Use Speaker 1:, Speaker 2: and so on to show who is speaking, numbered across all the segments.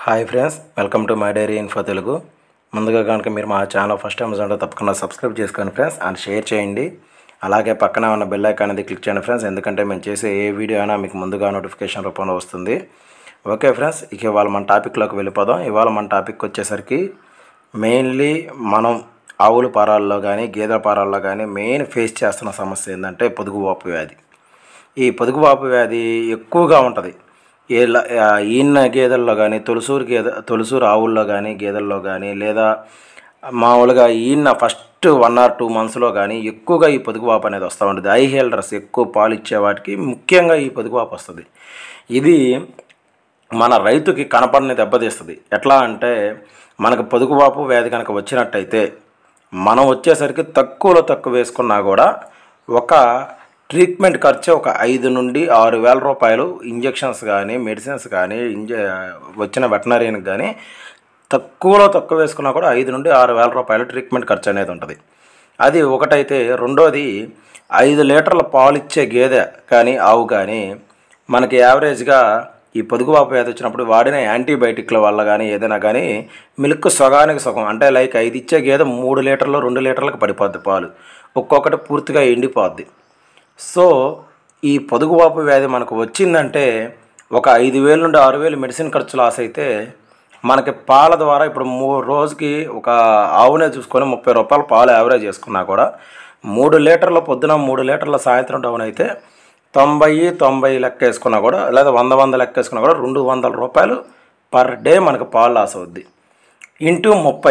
Speaker 1: hi friends welcome to my diary info Telugu ముందుగా కనుక మీరు మా ఛానల్ ఫస్ట్ టైం చూడండి తప్పకుండా సబ్స్క్రైబ్ చేసుకోండి ఫ్రెండ్స్ అండ్ షేర్ చేయండి అలాగే పక్కన ఉన్న బెల్ ఐకాన్ అనేది క్లిక్ చేయండి ఫ్రెండ్స్ ఎందుకంటే మేము చేసే ఏ వీడియో అయినా మీకు ముందుగా నోటిఫికేషన్ రూపంలో వస్తుంది ఓకే ఫ్రెండ్స్ ఇక ఇవాళ మన టాపిక్లోకి వెళ్ళిపోదాం ఇవాళ మన టాపిక్ వచ్చేసరికి మెయిన్లీ మనం ఆవుల పారాల్లో కానీ గేదెల పారాల్లో కానీ మెయిన్ ఫేస్ చేస్తున్న సమస్య ఏంటంటే పొదుగు వాపు వ్యాధి ఈ పొదుగు వాపు వ్యాధి ఎక్కువగా ఉంటుంది ఏ ల- ఆ, ఈన్న గేదెల్లో కానీ తొలసూరు గేదె తొలసూరు ఆవుల్లో కానీ గేదెల్లో కానీ లేదా మామూలుగా ఈన్న ఫస్ట్ వన్ ఆర్ టూ మంత్స్లో కానీ ఎక్కువగా ఈ పొదుగు వాపు అనేది వస్తూ ఉంటుంది ఐ హెల్డర్స్ ఎక్కువ పాలు ఇచ్చే వాటికి ముఖ్యంగా ఈ పొదుగు వాపు వస్తుంది ఇది మన రైతుకి కనపడని దెబ్బతీస్తుంది ఎట్లా అంటే మనకు పొదుగువాపు వ్యాధి కనుక వచ్చినట్టయితే మనం వచ్చేసరికి తక్కువలో తక్కువ వేసుకున్నా కూడా ఒక ట్రీట్మెంట్ ఖర్చు ఒక ఐదు నుండి ఆరు వేల రూపాయలు ఇంజెక్షన్స్ కానీ మెడిసిన్స్ కానీ ఇంజ వచ్చిన వెటనరీకి కానీ తక్కువలో తక్కువ వేసుకున్నా కూడా ఐదు నుండి ఆరు వేల రూపాయలు ట్రీట్మెంట్ ఖర్చు అనేది ఉంటుంది అది ఒకటైతే రెండోది ఐదు లీటర్ల పాలు ఇచ్చే గేదె కానీ ఆవు కానీ మనకి యావరేజ్గా ఈ పొదుగువాపు వ్యాధి వచ్చినప్పుడు వాడిన యాంటీబయాటిక్ల వల్ల కానీ ఏదైనా కానీ మిల్క్ సగానికి సగం అంటే లైక్ ఐదు ఇచ్చే గేదె మూడు లీటర్లు రెండు లీటర్లకు పడిపోద్ది పాలు ఒక్కొక్కటి పూర్తిగా ఎండిపోద్ది సో ఈ పొదుగువాపు వ్యాధి మనకు వచ్చిందంటే ఒక ఐదు వేలు నుండి ఆరు వేలు మెడిసిన్ ఖర్చు లాస్ అయితే మనకి పాల ద్వారా ఇప్పుడు మూడు రోజుకి ఒక ఆవునే చూసుకొని ముప్పై రూపాయల పాలు యావరేజ్ చేసుకున్నా కూడా మూడు లీటర్ల పొద్దున మూడు లీటర్ల సాయంత్రం డౌన్ అయితే తొంభై తొంభై లెక్క వేసుకున్నా కూడా లేదా వంద వంద లెక్క వేసుకున్నా కూడా రెండు వందల రూపాయలు పర్ డే మనకు పాలు లాస్ అవుద్ది ఇంటూ ముప్పై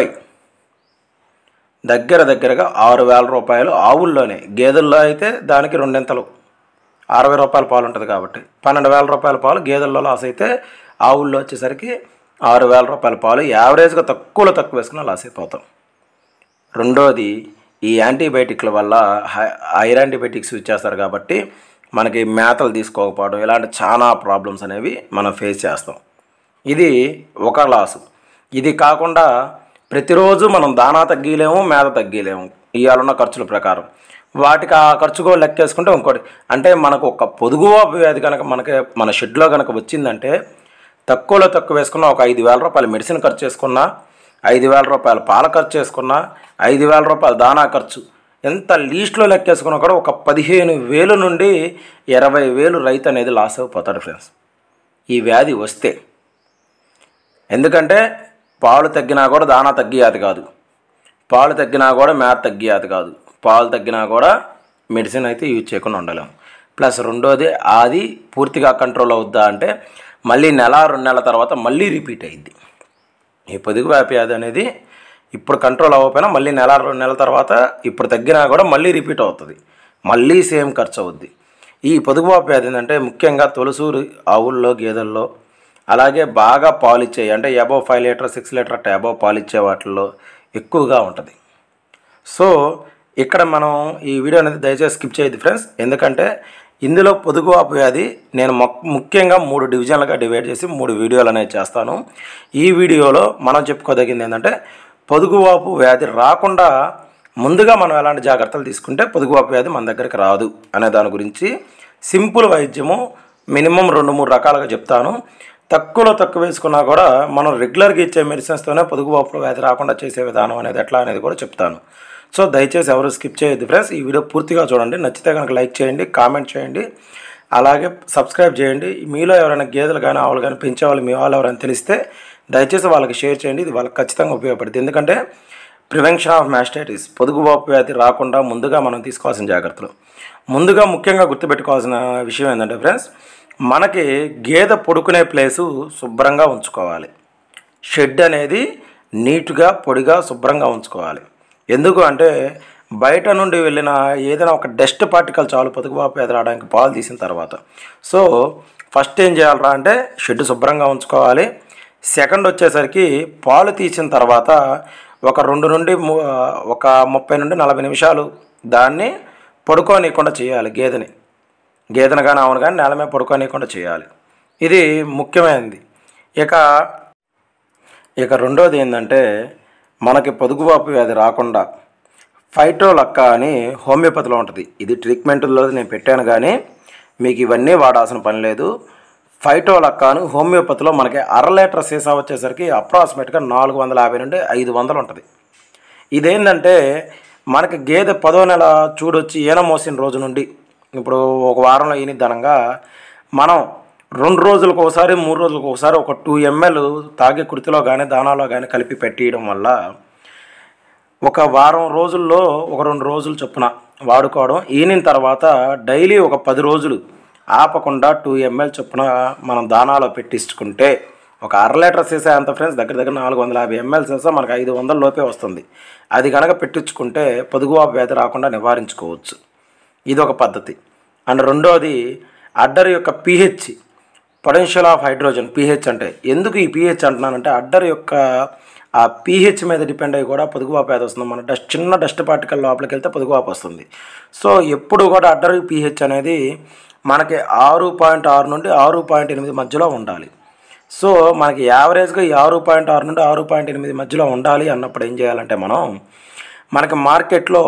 Speaker 1: దగ్గర దగ్గరగా ఆరు వేల రూపాయలు ఆవుల్లోనే గేదెల్లో అయితే దానికి రెండింతలు అరవై రూపాయల పాలు ఉంటుంది కాబట్టి పన్నెండు వేల రూపాయల పాలు గేదెల్లో లాస్ అయితే ఆవుల్లో వచ్చేసరికి ఆరు వేల రూపాయల పాలు యావరేజ్గా తక్కువలో తక్కువ వేసుకున్న లాస్ అయిపోతాం రెండోది ఈ యాంటీబయాటిక్ల వల్ల హై ఐర్ యాంటీబయాటిక్స్ యూజ్ చేస్తారు కాబట్టి మనకి మేతలు తీసుకోకపోవడం ఇలాంటి చాలా ప్రాబ్లమ్స్ అనేవి మనం ఫేస్ చేస్తాం ఇది ఒక లాసు ఇది కాకుండా ప్రతిరోజు మనం దానా తగ్గిలేము మేత తగ్గిలేము ఇవాళ ఖర్చుల ప్రకారం వాటికి ఆ ఖర్చు కూడా లెక్కేసుకుంటే ఇంకోటి అంటే మనకు ఒక పొదుగు వ్యాధి కనుక మనకి మన షెడ్లో కనుక వచ్చిందంటే తక్కువలో తక్కువ వేసుకున్న ఒక ఐదు వేల రూపాయలు మెడిసిన్ ఖర్చు చేసుకున్నా ఐదు వేల రూపాయలు పాల ఖర్చు చేసుకున్నా ఐదు వేల రూపాయలు దానా ఖర్చు ఎంత లీస్ట్లో లెక్కేసుకున్నా కూడా ఒక పదిహేను వేలు నుండి ఇరవై వేలు రైతు అనేది లాస్ అయిపోతాడు ఫ్రెండ్స్ ఈ వ్యాధి వస్తే ఎందుకంటే పాలు తగ్గినా కూడా దానా తగ్గియాది కాదు పాలు తగ్గినా కూడా మేత తగ్గియాది కాదు పాలు తగ్గినా కూడా మెడిసిన్ అయితే యూజ్ చేయకుండా ఉండలేము ప్లస్ రెండోది అది పూర్తిగా కంట్రోల్ అవుద్దా అంటే మళ్ళీ నెల రెండు నెలల తర్వాత మళ్ళీ రిపీట్ అయ్యిద్ది ఈ పొదుగు వ్యాధి అనేది ఇప్పుడు కంట్రోల్ అవ్వకపోయినా మళ్ళీ నెల రెండు నెలల తర్వాత ఇప్పుడు తగ్గినా కూడా మళ్ళీ రిపీట్ అవుతుంది మళ్ళీ సేమ్ ఖర్చు అవుద్ది ఈ పొదుగు వ్యాధి ఏంటంటే ముఖ్యంగా తొలసూరు ఆవుల్లో గేదెల్లో అలాగే బాగా పాలు ఇచ్చేవి అంటే above five litre six litre అట్ట అబవ్ పాలు ఇచ్చే వాటిల్లో ఎక్కువగా ఉంటుంది సో ఇక్కడ మనం ఈ వీడియో అనేది దయచేసి స్కిప్ చేయొద్దు ఫ్రెండ్స్ ఎందుకంటే ఇందులో పొదుగువాపు వ్యాధి నేను మొక్- ముఖ్యంగా మూడు డివిజన్లుగా డివైడ్ చేసి మూడు వీడియోలు అనేవి చేస్తాను ఈ వీడియోలో మనం చెప్పుకోదగింది ఏంటంటే పొదుగువాపు వ్యాధి రాకుండా ముందుగా మనం ఎలాంటి జాగ్రత్తలు తీసుకుంటే పొదుగువాపు వ్యాధి మన దగ్గరికి రాదు అనే దాని గురించి సింపుల్ వైద్యము మినిమం రెండు మూడు రకాలుగా చెప్తాను తక్కువలో తక్కువ వేసుకున్నా కూడా మనం రెగ్యులర్గా ఇచ్చే మెడిసిన్స్తోనే పొదుగువాపు వ్యాధి రాకుండా చేసే విధానం అనేది ఎట్లా అనేది కూడా చెప్తాను సో దయచేసి ఎవరు స్కిప్ చేయొద్దు ఫ్రెండ్స్ ఈ వీడియో పూర్తిగా చూడండి నచ్చితే కనుక లైక్ చేయండి కామెంట్ చేయండి అలాగే సబ్స్క్రైబ్ చేయండి మీలో ఎవరైనా గేదెలు కానీ ఆవులు కానీ పెంచే వాళ్ళు మీ వాళ్ళు ఎవరైనా తెలిస్తే దయచేసి వాళ్ళకి షేర్ చేయండి ఇది వాళ్ళకి ఖచ్చితంగా ఉపయోగపడుతుంది ఎందుకంటే ప్రివెన్షన్ ఆఫ్ మ్యాస్టైటిస్ పొదుగువాపు వ్యాధి రాకుండా ముందుగా మనం తీసుకోవాల్సిన జాగ్రత్తలు ముందుగా ముఖ్యంగా గుర్తుపెట్టుకోవాల్సిన విషయం ఏంటంటే ఫ్రెండ్స్ మనకి గేదె పడుకునే ప్లేసు శుభ్రంగా ఉంచుకోవాలి షెడ్ అనేది నీట్గా పొడిగా శుభ్రంగా ఉంచుకోవాలి ఎందుకు అంటే బయట నుండి వెళ్ళిన ఏదైనా ఒక డస్ట్ పార్టికల్ చాలు పొదుగుబాపు ఎదురాడడానికి పాలు తీసిన తర్వాత సో ఫస్ట్ ఏం చేయాలరా అంటే షెడ్ శుభ్రంగా ఉంచుకోవాలి సెకండ్ వచ్చేసరికి పాలు తీసిన తర్వాత ఒక రెండు నుండి ము- ఒక ముప్పై నుండి నలభై నిమిషాలు దాన్ని పడుకోనీయకుండా చేయాలి గేదెని గేదెను కానీ ఆవును కానీ నేల మీద పడుకోనీయకుండా చేయాలి ఇది ముఖ్యమైనది ఇక ఇక రెండోది ఏంటంటే మనకి పొదుగువాపు వ్యాధి రాకుండా ఫైటోలక్క అని హోమియోపతిలో ఉంటుంది ఇది ట్రీట్మెంట్లో నేను పెట్టాను కానీ మీకు ఇవన్నీ వాడాల్సిన పని లేదు ఫైటోలక్కాను హోమియోపతిలో మనకి అర లీటర్ సీసా వచ్చేసరికి అప్రాక్సిమేట్గా నాలుగు వందల యాభై నుండి ఐదు వందలు ఉంటుంది ఇదేంటంటే మనకి గేదె పదో నెల చూడొచ్చి ఈన మోసిన రోజు నుండి ఇప్పుడు ఒక వారంలో ఈనిద్దనంగా మనం రెండు రోజులకు ఒకసారి మూడు రోజులకు ఒకసారి ఒక టూ ఎంఎల్ తాగే కుర్తిలో కానీ దానాలో కానీ కలిపి పెట్టేయడం వల్ల ఒక వారం రోజుల్లో ఒక రెండు రోజులు చొప్పున వాడుకోవడం ఈనిన తర్వాత డైలీ ఒక పది రోజులు ఆపకుండా టూ ఎంఎల్ చొప్పున మనం దానాలో పెట్టించుకుంటే ఒక అర లీటర్ సీసా ఎంత ఫ్రెండ్స్ దగ్గర దగ్గర నాలుగు వందల యాభై ఎంఎల్ సీసా మనకు ఐదు వందల లోపే వస్తుంది అది కనుక పెట్టించుకుంటే పొదుగువాపు వ్యాధి రాకుండా నివారించుకోవచ్చు ఇది ఒక పద్ధతి అండ్ రెండోది అడ్డర్ యొక్క pH potential of hydrogen pH అంటే ఎందుకు ఈ పీహెచ్ అంటున్నానంటే అడ్డర్ యొక్క ఆ పీహెచ్ మీద డిపెండ్ అయ్యి కూడా పొదుగువాపు వ్యాధి వస్తుంది మన డస్ట్ చిన్న డస్ట్ పార్టికల్ లోపలికి వెళ్తే పొదుగువాపు వస్తుంది సో ఎప్పుడు కూడా అడ్డర్ పీహెచ్ అనేది మనకి ఆరు పాయింట్ ఆరు నుండి ఆరు పాయింట్ ఎనిమిది మధ్యలో ఉండాలి సో మనకి యావరేజ్గా ఈ ఆరు పాయింట్ ఆరు నుండి ఆరు పాయింట్ ఎనిమిది మధ్యలో ఉండాలి అన్నప్పుడు ఏం చేయాలంటే మనం మనకి మార్కెట్లో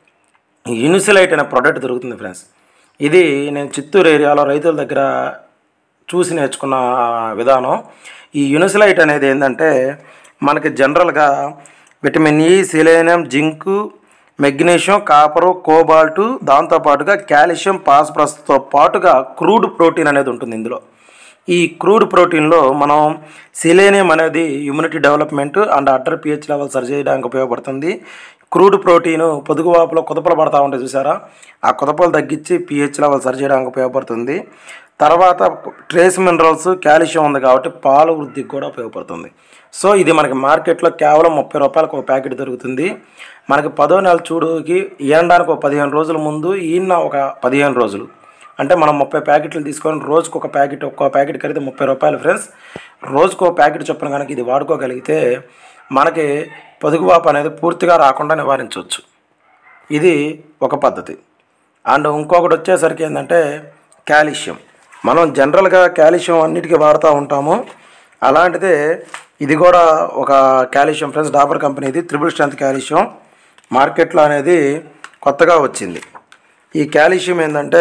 Speaker 1: యూనిసిలైట్ అనే ప్రోడక్ట్ దొరుకుతుంది ఫ్రెండ్స్ ఇది నేను చిత్తూరు ఏరియాలో రైతుల దగ్గర చూసి నేర్చుకున్న విధానం ఈ యునిసిలైట్ అనేది ఏంటంటే మనకి జనరల్గా vitamin E selenium zinc magnesium copper cobalt దాంతోపాటుగా కాల్షియం ఫాస్ఫరస్తో పాటుగా క్రూడ్ ప్రోటీన్ అనేది ఉంటుంది ఇందులో ఈ క్రూడ్ ప్రోటీన్లో మనం సిలేనియం అనేది immunity development and udder pH level సరి చేయడానికి ఉపయోగపడుతుంది క్రూడ్ ప్రోటీన్ పొదుగువాపులో కుదపలు పడతా ఉంటాయి చూసారా ఆ కుదపలు తగ్గించి పిహెచ్ లెవెల్ సరి చేయడానికి ఉపయోగపడుతుంది తర్వాత ట్రేస్ మినరల్స్ కాల్షియం ఉంది కాబట్టి పాల వృద్ధికి కూడా ఉపయోగపడుతుంది సో ఇది మనకి మార్కెట్లో కేవలం ముప్పై రూపాయలకు ఒక ప్యాకెట్ దొరుకుతుంది మనకి పదో నెల చూడుకి ఈనడానికి ఒక పదిహేను రోజుల ముందు ఈయన ఒక పదిహేను రోజులు అంటే మనం ముప్పై ప్యాకెట్లు తీసుకొని రోజుకు ఒక ప్యాకెట్ ఒక్కో ప్యాకెట్ ఖరీదు ముప్పై రూపాయలు ఫ్రెండ్స్ రోజుకు ఒక ప్యాకెట్ చొప్పున కనుక ఇది వాడుకోగలిగితే మనకి పొదుగువాపు అనేది పూర్తిగా రాకుండా నివారించవచ్చు ఇది ఒక పద్ధతి అండ్ ఇంకొకటి వచ్చేసరికి ఏంటంటే కాల్షియం మనం జనరల్గా కాల్షియం అన్నిటికీ వాడుతూ ఉంటాము అలాంటిదే ఇది కూడా ఒక కాల్షియం ఫ్రెండ్స్ డాబర్ కంపెనీది త్రిబుల్ స్ట్రెంత్ కాల్షియం మార్కెట్లో అనేది కొత్తగా వచ్చింది ఈ కాల్షియం ఏంటంటే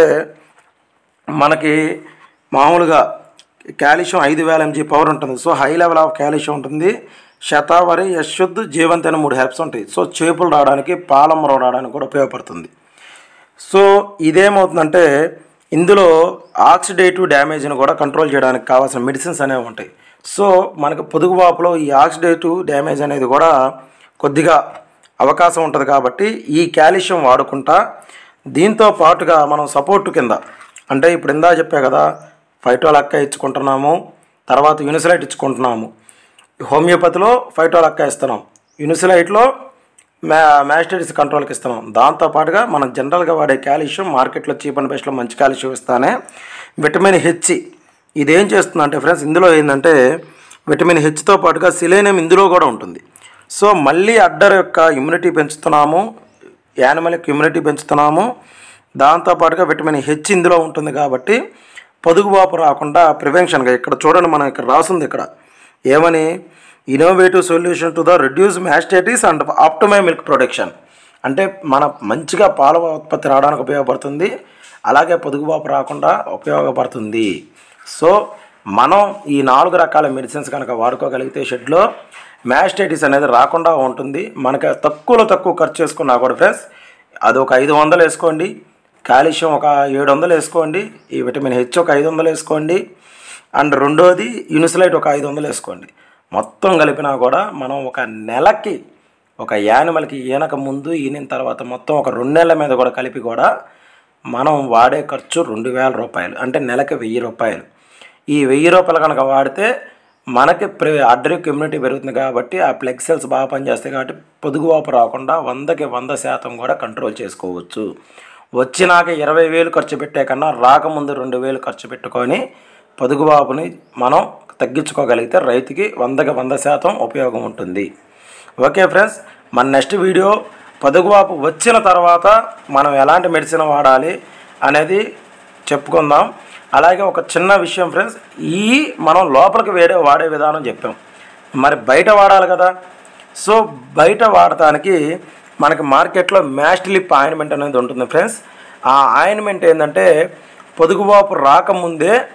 Speaker 1: మనకి మామూలుగా కాల్షియం ఐదు వేల ఎంజీ పవర్ ఉంటుంది so high level of calcium ఉంటుంది శతావరి యశుద్ధ్ జీవంతి అనే మూడు హెర్బ్స్ ఉంటాయి సో చేపులు రావడానికి పాలమ్మ రావడానికి కూడా ఉపయోగపడుతుంది సో ఇదేమవుతుందంటే ఇందులో ఆక్సిడేటివ్ డ్యామేజ్ని కూడా కంట్రోల్ చేయడానికి కావాల్సిన మెడిసిన్స్ అనేవి ఉంటాయి సో మనకు పొదుగువాపులో ఈ ఆక్సిడేటివ్ డ్యామేజ్ అనేది కూడా కొద్దిగా అవకాశం ఉంటుంది కాబట్టి ఈ కాల్షియం వాడుకుంటా దీంతో పాటుగా మనం సపోర్ట్ కింద అంటే ఇప్పుడు ఇందా చెప్పా కదా ఫైటోలక్క ఇచ్చుకుంటున్నాము తర్వాత యూనిసలైట్ ఇచ్చుకుంటున్నాము హోమియోపతిలో ఫైటోలక్క ఇస్తున్నాం యూనిసలైట్లో మ్యా మ్యాస్టైటిస్ కంట్రోల్కి ఇస్తున్నాం దాంతోపాటుగా మనం జనరల్గా వాడే కాల్షియం మార్కెట్లో చీప్ అండ్ బెస్ట్లో మంచి కాల్షియం ఇస్తానే విటమిన్ హెచ్ ఇదేం చేస్తుందంటే ఫ్రెండ్స్ ఇందులో ఏంటంటే విటమిన్ హెచ్తో పాటుగా సిలేనియం ఇందులో కూడా ఉంటుంది సో మళ్ళీ అడ్డర్ యొక్క ఇమ్యూనిటీ పెంచుతున్నాము యానిమల్ యొక్క ఇమ్యూనిటీ పెంచుతున్నాము దాంతోపాటుగా విటమిన్ హెచ్ ఇందులో ఉంటుంది కాబట్టి పొదుగువాపు రాకుండా ప్రివెన్షన్గా ఇక్కడ చూడండి మనం ఇక్కడ రాసింది ఇక్కడ ఏమని innovative solution to the reduce mastitis and optimise milk production అంటే మన మంచిగా పాల ఉత్పత్తి రావడానికి ఉపయోగపడుతుంది అలాగే పొదుగుబాపు రాకుండా ఉపయోగపడుతుంది సో మనం ఈ నాలుగు రకాల మెడిసిన్స్ కనుక వాడుకోగలిగితే షెడ్లో మ్యాస్టైటిస్ అనేది రాకుండా ఉంటుంది మనకి తక్కువలో తక్కువ ఖర్చు చేసుకున్నా కూడా ఫ్రెండ్స్ అది ఒక ఐదు వందలు వేసుకోండి కాల్షియం ఒక ఏడు వందలు వేసుకోండి ఈ విటమిన్ హెచ్ ఒక ఐదు వందలు వేసుకోండి అండ్ రెండోది యూనిసలైట్ ఒక ఐదు వందలు వేసుకోండి మొత్తం కలిపినా కూడా మనం ఒక నెలకి ఒక యానిమల్కి ఈనక ముందు ఈనిన తర్వాత మొత్తం ఒక రెండు నెలల మీద కూడా కలిపి కూడా మనం వాడే ఖర్చు రెండు వేల రూపాయలు అంటే నెలకి వెయ్యి రూపాయలు ఈ వెయ్యి రూపాయలు కనుక వాడితే మనకి ప్రి అడ్రిక్ ఇమ్యూనిటీ పెరుగుతుంది కాబట్టి ఆ ప్లెగ్ సెల్స్ బాగా పనిచేస్తాయి కాబట్టి పొదుగువాపు రాకుండా వందకి వంద శాతం కూడా కంట్రోల్ చేసుకోవచ్చు వచ్చినాక ఇరవై వేలు ఖర్చు పెట్టే కన్నా రాకముందు రెండు వేలు ఖర్చు పెట్టుకొని పొదుగువాపుని మనం తగ్గించుకోగలిగితే రైతుకి వందకి వంద శాతం ఉపయోగం ఉంటుంది ఓకే ఫ్రెండ్స్ మన నెక్స్ట్ వీడియో పొదుగువాపు వచ్చిన తర్వాత మనం ఎలాంటి మెడిసిన్ వాడాలి అనేది చెప్పుకుందాం అలాగే ఒక చిన్న విషయం ఫ్రెండ్స్ ఈ మనం లోపలికి వేడే వాడే విధానం చెప్పాం మరి బయట వాడాలి కదా సో బయట వాడటానికి మనకి మార్కెట్లో మ్యాస్టిలిప్ ఆయిన్మెంట్ అనేది ఉంటుంది ఫ్రెండ్స్ ఆ ఆయిన్మెంట్ ఏంటంటే పొదుగువాపు రాకముందే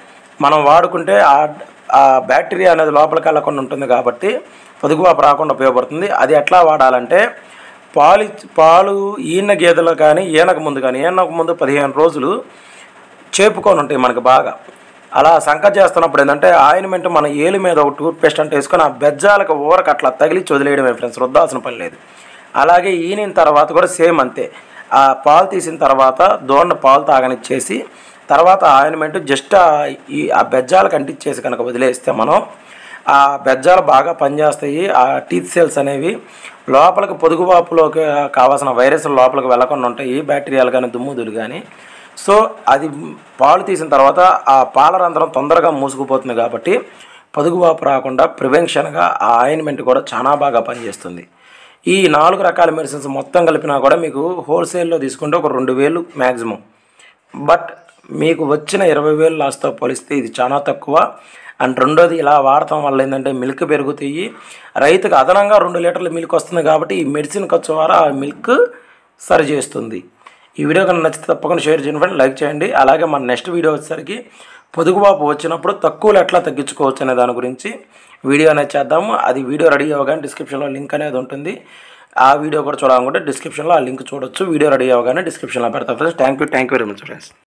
Speaker 1: మనం వాడుకుంటే ఆ ఆ బ్యాక్టీరియా అనేది లోపలికి వెళ్ళకుండా ఉంటుంది కాబట్టి పొదుగువాపు రాకుండా ఉపయోగపడుతుంది అది ఎట్లా వాడాలంటే పాలు పాలు ఈన గేదెలు కానీ ఈనక ముందు కానీ ఈనక ముందు పదిహేను రోజులు చేపుకొని ఉంటాయి మనకి బాగా అలా సంక చేస్తున్నప్పుడు ఏంటంటే ఆయిన్మెంట్ మన ఏలు మీద ఒక టూత్ పేస్ట్ అంటే వేసుకొని ఆ బెజ్జాలకు ఊరకు అట్లా తగిలిచ్చి వదిలేయడమే ఫ్రెండ్స్ రుద్దాల్సిన పని లేదు అలాగే ఈనిన తర్వాత కూడా సేమ్ అంతే ఆ పాలు తీసిన తర్వాత దోణ పాలు తాగనిచ్చేసి తర్వాత ఆయిన్మెంట్ జస్ట్ ఈ ఆ బెజ్జాలకు అంటించేసి కనుక వదిలేస్తే మనం ఆ బెజ్జాలు బాగా పనిచేస్తాయి ఆ టీత్ సెల్స్ అనేవి లోపలికి పొదుగువాపులోకి కావాల్సిన వైరస్ లోపలికి వెళ్ళకుండా ఉంటాయి బ్యాక్టీరియాలు కానీ దుమ్ముదులు కానీ సో అది పాలు తీసిన తర్వాత ఆ పాల రంధ్రం తొందరగా మూసుకుపోతుంది కాబట్టి పొదుగువాపు రాకుండా ప్రివెన్షన్గా ఆ ఆయిన్మెంట్ కూడా చాలా బాగా పనిచేస్తుంది ఈ నాలుగు రకాల మెడిసిన్స్ మొత్తం కలిపినా కూడా మీకు హోల్సేల్లో తీసుకుంటే ఒక రెండు వేలు మ్యాక్సిమం బట్ మీకు వచ్చిన ఇరవై వేలు లాస్తో పోలిస్తే ఇది చాలా తక్కువ అండ్ రెండోది ఇలా వాడటం వల్ల ఏంటంటే మిల్క్ పెరుగుతాయి రైతుకు అదనంగా రెండు లీటర్ల మిల్క్ వస్తుంది కాబట్టి ఈ మెడిసిన్ ఖర్చు ద్వారా ఆ మిల్క్ సరి చేస్తుంది ఈ వీడియో కనుక నచ్చితే తప్పకుండా షేర్ చేయండి ఫ్రెండ్ లైక్ చేయండి అలాగే మన నెక్స్ట్ వీడియో వచ్చేసరికి పొదుగుబాపు వచ్చినప్పుడు తక్కువలో ఎట్లా తగ్గించుకోవచ్చు అనే దాని గురించి వీడియో అనేది చేద్దాము అది వీడియో రెడీ అవ్వగానే డిస్క్రిప్షన్లో లింక్ అనేది ఉంటుంది ఆ వీడియో కూడా చూడాలనుకుంటే డిస్క్రిప్షన్లో ఆ లింక్ చూడొచ్చు వీడియో రెడీ అవ్వగానే డిస్క్రిప్షన్లో పెడతా friends thank you thank you very much friends